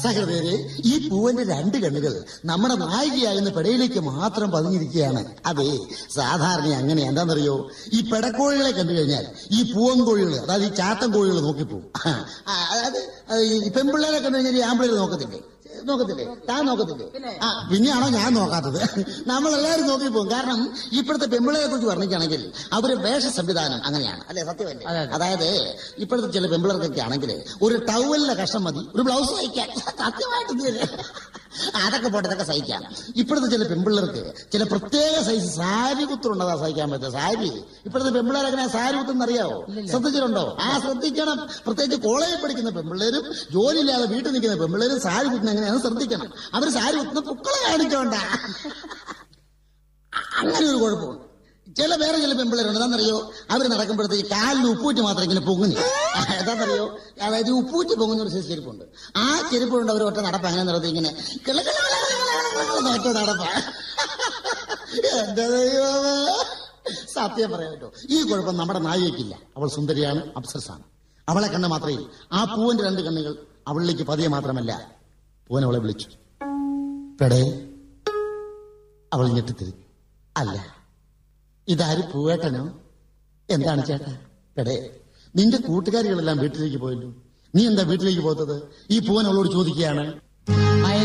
സഹൃദയരെ ഈ പൂവന്റെ രണ്ട് കണ്ണുകൾ നമ്മുടെ നായികയാകുന്ന പെടയിലേക്ക് മാത്രം പതിഞ്ഞിരിക്കുകയാണ് അതെ സാധാരണ അങ്ങനെ എന്താണെന്നറിയോ ഈ പെടക്കോഴികളെ കണ്ടു കഴിഞ്ഞാൽ ഈ പൂവൻ കോഴികൾ അതായത് ഈ ചാത്തൻ കോഴികൾ നോക്കിപ്പോവും ആ, അതായത് ഈ പെൺപിള്ളേരെ കണ്ടു കഴിഞ്ഞാൽ ഈ ആമ്പിള്ളേർ നോക്കത്തില്ലേ നോക്കത്തില്ലേ താൻ നോക്കത്തില്ലേ ആ പിന്നെയാണോ ഞാൻ നോക്കാത്തത് നമ്മളെല്ലാവരും നോക്കിപ്പോകും കാരണം ഇപ്പോഴത്തെ പെമ്പിളയെ കുറിച്ച് പറഞ്ഞിട്ടാണെങ്കിൽ അവര് വേഷ സംവിധാനം അങ്ങനെയാണ് അല്ലെ സത്യമല്ലേ അതെ, അതെ. അതായത് ഇപ്പോഴത്തെ ചില പെമ്പിളർക്കൊക്കെ ആണെങ്കിൽ ഒരു ടവലിന്റെ കഷ്ണം മതി ഒരു ബ്ലൗസ് തയ്ക്കാൻ സത്യമായിട്ട് ഇത് തന്നെ. അതൊക്കെ പോട്ടെ ഇതൊക്കെ സഹിക്കാം ഇപ്പോഴത്തെ ചില പെമ്പിള്ളേർക്ക് ചില പ്രത്യേക സൈസ് സാരി കുത്തുണ്ടതാ സഹിക്കാൻ പറ്റുക സാരി ഇപ്പോഴത്തെ പെമ്പിള്ളേരങ്ങനെ സാരി കുത്തുന്ന അറിയാവോ ശ്രദ്ധിച്ചിട്ടുണ്ടോ ആ ശ്രദ്ധിക്കണം പ്രത്യേകിച്ച് കോളേജിൽ പഠിക്കുന്ന പെമ്പിള്ളേരും ജോലിയില്ലാതെ വീട്ടിൽ നിൽക്കുന്ന പെമ്പിള്ളേരും സാരി കുത്തുന്ന എങ്ങനെയാണ് ശ്രദ്ധിക്കണം അവർ സാരി കുത്തുന്ന പുക്കളെ കാണിച്ചോണ്ട അങ്ങനെ ഒരു കുഴപ്പമുണ്ട് ചില വേറെ ചില പെമ്പിള്ളേരുണ്ട് എന്താണെന്നറിയോ അവർ നടക്കുമ്പോഴത്തേക്ക് കാലിന് ഉപ്പൂറ്റി മാത്രം ഇങ്ങനെ പൊങ്ങുന്നു എന്താണെന്നറിയോ അതായത് ഈ ഉപ്പൂറ്റി പൊങ്ങുന്ന ഒരു സൈസ് ചെരുപ്പുണ്ട് ആ ചെരുപ്പ് കൊണ്ട് അവർ ഒറ്റ നടപ്പ് അങ്ങനെ നടത്തി ഇങ്ങനെ കിള കിള കിള കിള കിള കിള കിള എന്ന് ഒറ്റ നടപ്പ എന്റെ ദൈവമേ സത്യം പറയാം കേട്ടോ ഈ കുഴപ്പം നമ്മുടെ നായികയ്ക്കില്ല അവൾ സുന്ദരിയാണ് അപ്സരസാണ് അവളെ കണ്ട മാത്രമേ ആ പൂവന്റെ രണ്ട് കണ്ണുകൾ അവളിലേക്ക് പതിയെ മാത്രമല്ല പൂവൻ അവളെ വിളിച്ചു പെടേ അവൾ ഞെട്ടിത്തിരിഞ്ഞു അല്ല ഇതാര് പൂവേട്ടനോ എന്താണ് ചേട്ടാ പെടേ നിന്റെ കൂട്ടുകാരികളെല്ലാം വീട്ടിലേക്ക് പോയല്ലോ നീ എന്താ വീട്ടിലേക്ക് പോത്തത് ഈ പൂവൻ അവളോട് ചോദിക്കുകയാണ്